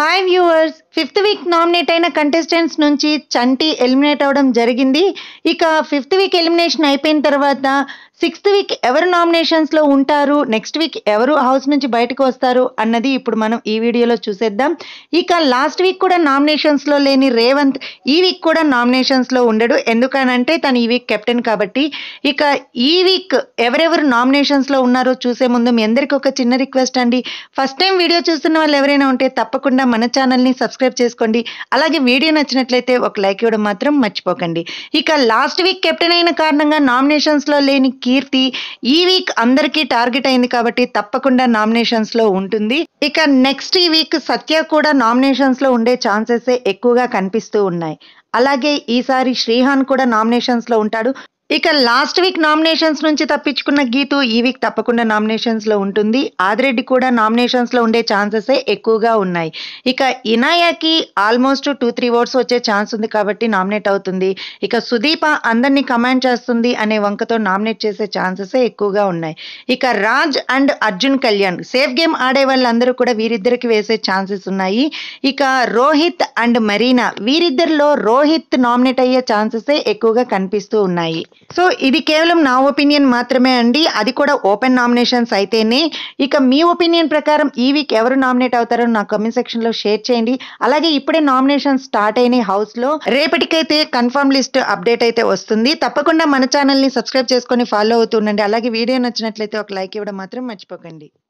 hi viewers fifth week nominate అయిన contestants నుంచి Chanti eliminate అవ్వడం జరిగింది ఇక ఫిఫ్త్ వీక్ ఎలిమినేషన్ అయిపోయిన తర్వాత సిక్స్త్ వీక్ ఎవరు నామినేషన్స్లో ఉంటారు నెక్స్ట్ వీక్ ఎవరు హౌస్ నుంచి బయటకు వస్తారు అన్నది ఇప్పుడు మనం ఈ వీడియోలో చూసేద్దాం ఇక లాస్ట్ వీక్ కూడా నామినేషన్స్లో లేని రేవంత్ ఈ వీక్ కూడా నామినేషన్స్లో ఉండడు ఎందుకనంటే తను ఈ వీక్ కెప్టెన్ కాబట్టి ఇక ఈ వీక్ ఎవరెవరు నామినేషన్స్లో ఉన్నారో చూసే ముందు మీ అందరికీ ఒక చిన్న రిక్వెస్ట్ అండి ఫస్ట్ టైం వీడియో చూస్తున్న వాళ్ళు ఎవరైనా ఉంటే తప్పకుండా మన ఛానల్ని సబ్స్క్రైబ్ చేసుకోండి అలాగే వీడియో నచ్చినట్లయితే ఒక లైక్ ఇవ్వడం మాత్రం మర్చిపోకండి ఇక లాస్ట్ వీక్ కెప్టెన్ అయిన కారణంగా నామినేషన్స్లో లేని కీర్తి ఈ వీక్ అందరికీ టార్గెట్ అయింది కాబట్టి తప్పకుండా నామినేషన్స్లో ఉంటుంది ఇక నెక్స్ట్ ఈ వీక్ సత్య కూడా నామినేషన్స్లో ఉండే ఛాన్సెస్ ఎక్కువగా కనిపిస్తూ ఉన్నాయి అలాగే ఈసారి శ్రీహాన్ కూడా నామినేషన్స్లో ఉంటాడు ఇక లాస్ట్ వీక్ నామినేషన్స్ నుంచి తప్పించుకున్న గీతు ఈ వీక్ తప్పకుండా నామినేషన్స్లో ఉంటుంది ఆదిరెడ్డి కూడా నామినేషన్స్లో ఉండే ఛాన్సెస్ ఎక్కువగా ఉన్నాయి ఇక ఇనాయాకి ఆల్మోస్ట్ టూ త్రీ ఓట్స్ వచ్చే ఛాన్స్ ఉంది కాబట్టి నామినేట్ అవుతుంది ఇక సుదీప అందరినీ కమాండ్ చేస్తుంది అనే వంకతో నామినేట్ చేసే ఛాన్సెస్ ఎక్కువగా ఉన్నాయి ఇక Raj and Arjun Kalyan safe game ఆడే వాళ్ళందరూ కూడా వీరిద్దరికి వేసే ఛాన్సెస్ ఉన్నాయి ఇక రోహిత్ అండ్ మరీనా వీరిద్దరిలో రోహిత్ నామినేట్ అయ్యే ఛాన్సెస్ ఎక్కువగా కనిపిస్తూ ఉన్నాయి సో ఇది కేవలం నా ఒపీనియన్ మాత్రమే అండి అది కూడా ఓపెన్ నామినేషన్స్ అయితేనే ఇక మీ ఒపీనియన్ ప్రకారం ఈ వీక్ ఎవరు నామినేట్ అవుతారో నా కమెంట్ సెక్షన్ లో షేర్ చేయండి అలాగే ఇప్పుడే నామినేషన్ స్టార్ట్ అయినాయి హౌస్ లో రేపటికైతే కన్ఫర్మ్ లిస్ట్ అప్డేట్ అయితే వస్తుంది తప్పకుండా మన ఛానల్ ని సబ్స్క్రైబ్ చేసుకొని ఫాలో అవుతుండండి అలాగే వీడియో నచ్చినట్లయితే ఒక లైక్ ఇవ్వడం మాత్రం మర్చిపోకండి